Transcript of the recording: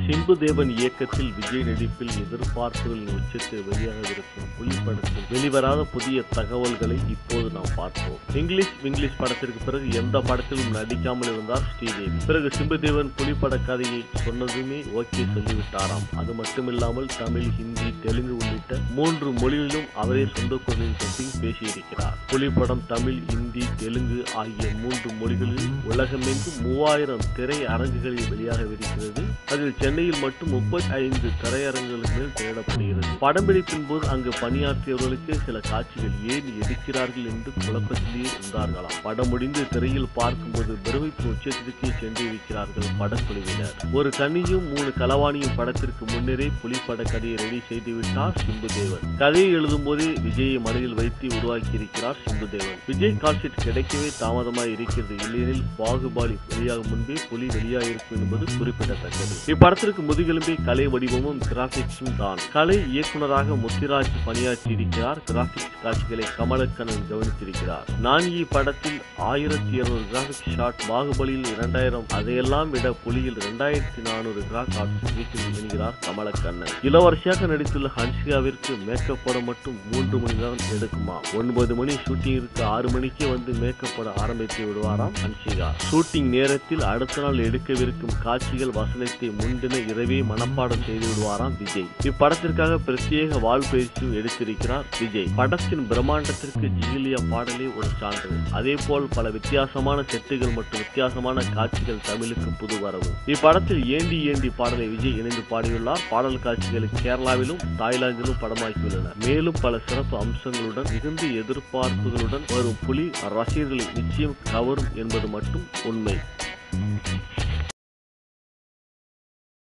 சிம்பு தேவன் இயக்கத்தில் விஜய் நடிப்பில் எதிர்பார்ப்புகளின் உச்சத்தில் வெளியாகவிருக்கும் புலி படத்தில் வெளிவராத புதிய தகவல்களை இப்போது நாம் பார்ப்போம் இங்கிலீஷ் இங்கிலீஷ் படத்திற்கு பிறகு எந்த படத்திலும் நடிக்காமல் இருந்தார் ஸ்ரீதேவி பிறகு சிம்பு தேவன் புலி பட கதையை சொன்னதுமே ஓகே சொல்லிவிட்டாராம் அது மட்டுமில்லாமல் தமிழ் ஹிந்தி தெலுங்கு உள்ளிட்ட மூன்று மொழிகளிலும் அவரே சொந்த குரலில் டப்பிங் பேசியிருக்கிறார் புலி படம் தமிழ் ஹிந்தி தெலுங்கு ஆகிய மூன்று மொழிகளில் உலகமெங்கும் மூவாயிரம் திரை அரங்குகளில் வெளியாகவிருக்கிறது அதில் சென்னையில் மட்டும் முப்பத்தி ஐந்து திரையரங்குகளுக்கு மேல் தேடப்படுகிறது படப்பிடிப்பின் போது அங்கு பணியாற்றியவர்களுக்கு சில காட்சிகள் ஏன் எடுக்கிறார்கள் என்று குழப்பத்திலேயே இருந்தார்களாம் படம் முடிந்து திரையில் பார்க்கும்போது பிரமிப்பு உச்சத்திற்கே சென்று இருக்கிறார்கள் படக்குழுவினர் ஒரு கண்ணியும் மூணு களவாணியும் படத்திற்கு முன்னரே புலிப்பட கதையை ரெடி செய்துவிட்டார் சிம்புதேவன் கதையை எழுதும் போதே விஜயை மனதில் வைத்து உருவாக்கி இருக்கிறார் சிம்புதேவன் விஜய் கால்ஷீட் கிடைக்கவே தாமதமாய் இருக்கிறது இல்லையெனில் பாகுபாலி வெளியாகும் முன்பே புலி வெளியாகிருக்கும் என்பது குறிப்பிடத்தக்கது இப்படத்திற்கு முதுகெலும்பே கலை வடிவமும் கிராபிக்ஸும் தான் கலை இயக்குனராக முத்திராஜ் பணியாற்றி இருக்கிறார் கிராபிக்ஸ் காட்சிகளை கமலக்கண்ணன் கவனித்திருக்கிறார் நான்கி படத்தில் ஆயிரத்தி இருநூறு கிராபிக்ஸ் ஷாட் பாகுபலியில் இரண்டாயிரம் அதையெல்லாம் விட புலியில் இரண்டாயிரத்தி நானூறு கிராபிக்ஸ் என்கிறார் கமலக்கண்ணன் இளவரசியாக நடித்துள்ள ஹன்சிகாவிற்கு மேக்கப் போட மட்டும் மூன்று மணி நேரம் எடுக்குமா ஒன்பது மணி ஷூட்டிங்கிற்கு ஆறு மணிக்கே வந்து மேக்கப் போட ஆரம்பித்து விடுவாராம் ஹன்சிகா ஷூட்டிங் நேரத்தில் அடுத்த நாள் எடுக்கவிருக்கும் காட்சிகள் வசனத்தை முன்தின இரவே மனப்பாடம் செய்து விடுவாராம் விஜய் இப்படத்திற்காக பிரத்யேக வால் பயிற்சியும் எடுத்திருக்கிறார் விஜய் படத்தின் பிரம்மாண்டத்திற்கு ஜிகிலியா பாடலே ஒரு சான்று அதே போல் பல வித்தியாசமான செட்டுகள் மற்றும் வித்தியாசமான காட்சிகள் தமிழுக்கு புது வரவு இப்படத்தில் ஏண்டி ஏண்டி பாடலை விஜய் இணைந்து பாடியுள்ளார் பாடல் காட்சிகளை கேரளாவிலும் தாய்லாந்திலும் படமாக்கியுள்ளனர் மேலும் பல சிறப்பு அம்சங்களுடன் மிகுந்த எதிர்பார்ப்புகளுடன் வரும் புலி ரசிகர்களை நிச்சயம் கவரும் என்பது மட்டும் உண்மை